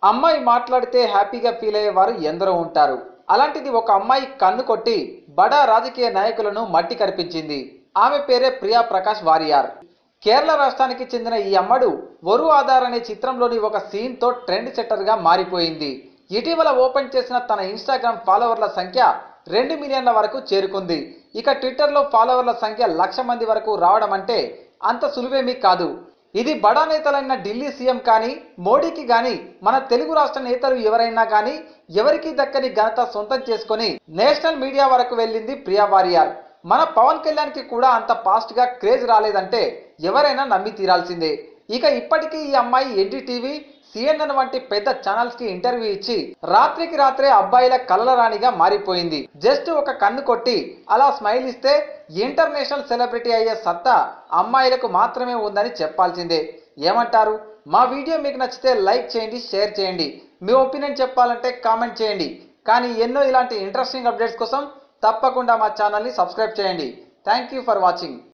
అమ్మాయి మాట్లాడితే హ్యాపీగా ఫీల్ అయ్యేవారు ఎందరో ఉంటారు అలాంటిది ఒక అమ్మాయి కన్ను కొట్టి బడా రాజకీయ నాయకులను మట్టి కనిపించింది ఆమె పేరే ప్రియా ప్రకాష్ వారియార్ కేరళ రాష్ట్రానికి చెందిన ఈ అమ్మడు వరు ఆధార్ అనే చిత్రంలోని ఒక సీన్ తో ట్రెండ్ సెట్టర్ గా మారిపోయింది ఇటీవల ఓపెన్ చేసిన తన ఇన్స్టాగ్రామ్ ఫాలోవర్ల సంఖ్య రెండు మిలియన్ల వరకు చేరుకుంది ఇక ట్విట్టర్లో ఫాలోవర్ల సంఖ్య లక్ష మంది వరకు రావడం అంటే అంత సులువేమీ కాదు ఇది బడా నేతలైన ఢిల్లీ సీఎం కానీ మోడీకి కానీ మన తెలుగు రాష్ట్ర నేతలు ఎవరైనా కానీ ఎవరికి దక్కని ఘనత సొంతం చేసుకొని నేషనల్ మీడియా వరకు వెళ్ళింది ప్రియా వారియార్ మన పవన్ కళ్యాణ్ కి కూడా అంత ఫాస్ట్ గా క్రేజ్ రాలేదంటే ఎవరైనా నమ్మి తీరాల్సిందే ఇక ఇప్పటికీ ఈ అమ్మాయి ఎన్డీటీవీ సిఎన్ఎన్ వంటి పెద్ద ఛానల్స్ కి ఇంటర్వ్యూ ఇచ్చి రాత్రికి రాత్రే అబ్బాయిల కలల రాణిగా మారిపోయింది జస్ట్ ఒక కన్ను కొట్టి అలా స్మైల్ ఇస్తే ఇంటర్నేషనల్ సెలబ్రిటీ అయ్యే సత్తా అమ్మాయిలకు మాత్రమే ఉందని చెప్పాల్సిందే ఏమంటారు మా వీడియో మీకు నచ్చితే లైక్ చేయండి షేర్ చేయండి మీ ఒపీనియన్ చెప్పాలంటే కామెంట్ చేయండి కానీ ఎన్నో ఇలాంటి ఇంట్రెస్టింగ్ అప్డేట్స్ కోసం తప్పకుండా మా ఛానల్ని సబ్స్క్రైబ్ చేయండి థ్యాంక్ యూ ఫర్ వాచింగ్